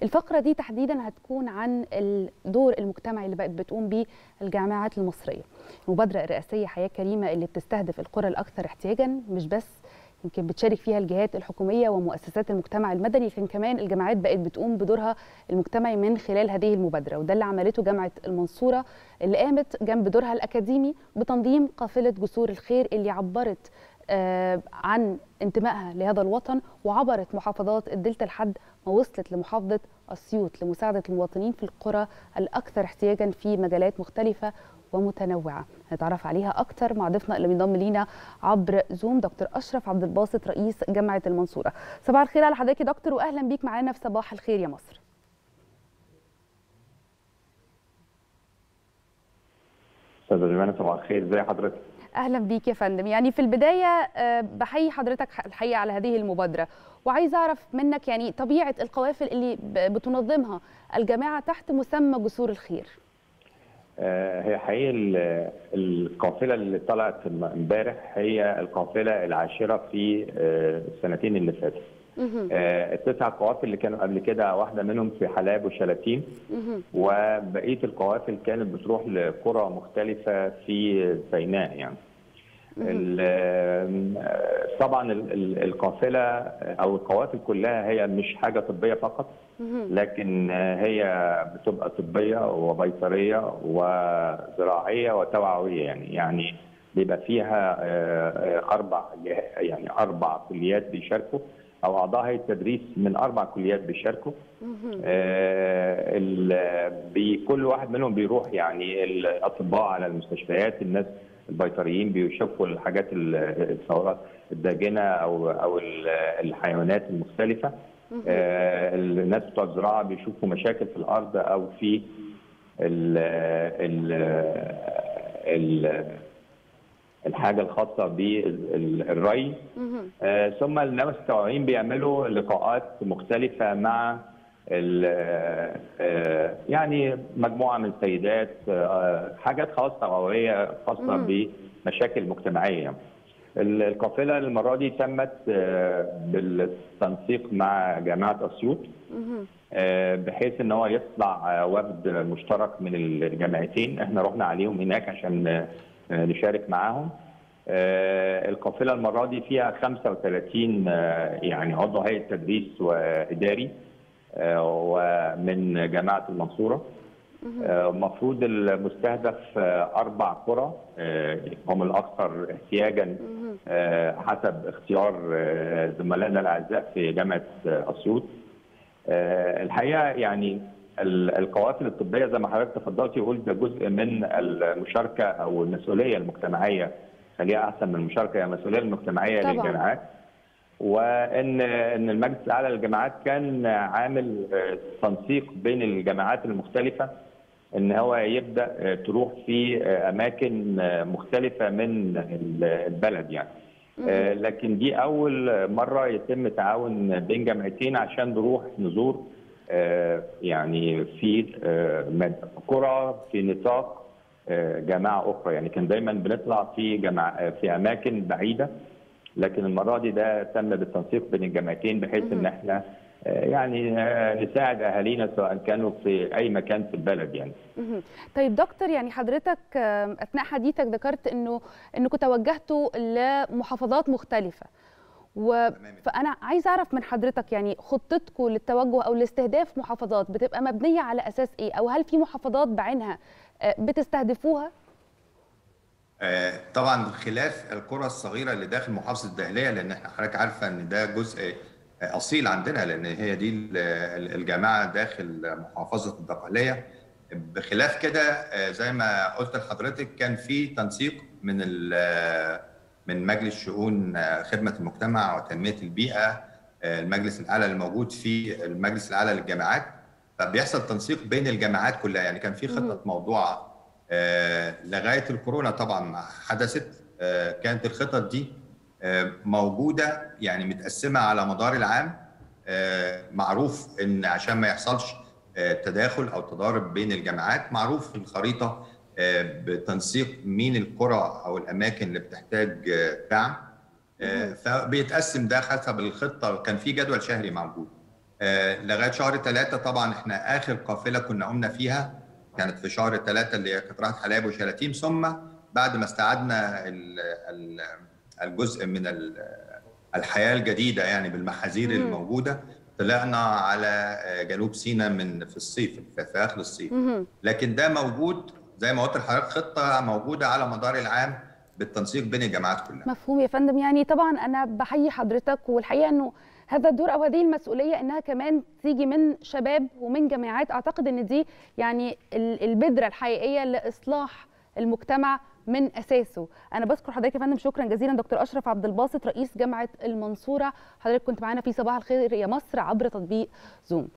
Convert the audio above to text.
الفقره دي تحديدا هتكون عن الدور المجتمعي اللي بقت بتقوم بيه الجامعات المصريه المبادره الرئاسيه حياه كريمه اللي بتستهدف القرى الاكثر احتياجا مش بس يمكن بتشارك فيها الجهات الحكوميه ومؤسسات المجتمع المدني لكن كمان الجامعات بقت بتقوم بدورها المجتمعي من خلال هذه المبادره وده اللي عملته جامعه المنصوره اللي قامت جنب دورها الاكاديمي بتنظيم قافله جسور الخير اللي عبرت آه عن انتمائها لهذا الوطن وعبرت محافظات الدلتا لحد ما وصلت لمحافظه اسيوط لمساعده المواطنين في القرى الاكثر احتياجا في مجالات مختلفه ومتنوعه نتعرف عليها اكتر مع ضيفنا اللي بينضم لينا عبر زوم دكتور اشرف عبد الباسط رئيس جامعه المنصوره صباح الخير على حضرتك يا دكتور واهلا بيك معانا في صباح الخير يا مصر استاذه جمانه صباح الخير ازي حضرتك اهلا بيك يا فندم يعني في البدايه بحيي حضرتك الحقيقه على هذه المبادره وعايز اعرف منك يعني طبيعه القوافل اللي بتنظمها الجامعه تحت مسمى جسور الخير هي حقيقي القافله اللي طلعت امبارح هي القافله العاشره في السنتين اللي فاتوا التسع قوافل اللي كانوا قبل كده واحده منهم في حلاب وشلاتين وبقيه القوافل كانت بتروح لقرى مختلفه في سيناء يعني طبعا القافله او القوافل كلها هي مش حاجه طبيه فقط لكن هي بتبقى طبيه وبيطريه وزراعيه وتوعويه يعني يعني بيبقى فيها اربع يعني اربع كليات بيشاركوا او اعضاء هيئه التدريس من اربع كليات بيشاركوا كل واحد منهم بيروح يعني الاطباء على المستشفيات الناس البيطريين بيشوفوا الحاجات الثورات الداجنه او او الحيوانات المختلفه الناس بتوع الزراعه بيشوفوا مشاكل في الارض او في ال ال ال الحاجه الخاصه بالري آه ثم الناس التوعيين بيعملوا لقاءات مختلفه مع آه يعني مجموعه من السيدات آه حاجات خاصه توعويه خاصه بمشاكل مجتمعيه القافله المره دي تمت بالتنسيق مع جامعه اسيوط بحيث ان هو يطلع وفد مشترك من الجامعتين احنا رحنا عليهم هناك عشان نشارك معاهم القافله المره دي فيها 35 يعني عضو هيئه تدريس واداري ومن جامعه المنصوره المفروض المستهدف اربع قرى هم الاكثر احتياجا حسب اختيار زملائنا الاعزاء في جامعه اسيوط الحقيقه يعني القوافل الطبيه زي ما حضرتك تفضلتي وقلت ده جزء من المشاركه او المسؤوليه المجتمعيه خليها احسن من المشاركه هي المسؤوليه المجتمعيه طبعا. للجامعات وان ان المجلس الاعلى للجامعات كان عامل تنسيق بين الجامعات المختلفه ان هو يبدا تروح في اماكن مختلفه من البلد يعني لكن دي اول مره يتم تعاون بين جامعتين عشان نروح نزور يعني في قرى في نطاق جماعه اخرى يعني كان دايما بنطلع في جماعة في اماكن بعيده لكن المره دي ده تم بالتنسيق بين الجامعتين بحيث ان احنا يعني نساعد اهالينا سواء كانوا في اي مكان في البلد يعني. طيب دكتور يعني حضرتك اثناء حديثك ذكرت انه انكم توجهتوا لمحافظات مختلفه. و... فانا عايز اعرف من حضرتك يعني خطتكم للتوجه او لاستهداف محافظات بتبقى مبنيه على اساس ايه او هل في محافظات بعينها بتستهدفوها طبعا خلاف القرى الصغيره اللي داخل محافظه الدهليه لان احنا حضرتك عارفه ان ده جزء اصيل عندنا لان هي دي الجامعه داخل محافظه الدقهليه بخلاف كده زي ما قلت لحضرتك كان في تنسيق من من مجلس شؤون خدمه المجتمع وتنميه البيئه المجلس الاعلى الموجود في المجلس الاعلى للجامعات فبيحصل تنسيق بين الجامعات كلها يعني كان في خطه موضوعه لغايه الكورونا طبعا حدثت كانت الخطط دي موجوده يعني متقسمه على مدار العام معروف ان عشان ما يحصلش تداخل او تضارب بين الجامعات معروف في الخريطه بتنسيق مين القرى او الاماكن اللي بتحتاج دعم فبيتقسم ده حسب الخطه كان في جدول شهري موجود لغايه شهر ثلاثه طبعا احنا اخر قافله كنا قمنا فيها كانت في شهر ثلاثه اللي هي كانت راحت حلايب وشلاتين ثم بعد ما استعدنا الجزء من الحياه الجديده يعني بالمحاذير الموجوده طلعنا على جنوب سيناء من في الصيف في اخر الصيف لكن ده موجود زي ما قلت لحضرتك خطه موجوده على مدار العام بالتنسيق بين الجامعات كلها مفهوم يا فندم يعني طبعا انا بحيي حضرتك والحقيقه انه هذا الدور او هذه المسؤوليه انها كمان تيجي من شباب ومن جامعات اعتقد ان دي يعني البذره الحقيقيه لاصلاح المجتمع من اساسه انا بشكر حضرتك يا فندم شكرا جزيلا دكتور اشرف عبد الباسط رئيس جامعه المنصوره حضرتك كنت معانا في صباح الخير يا مصر عبر تطبيق زوم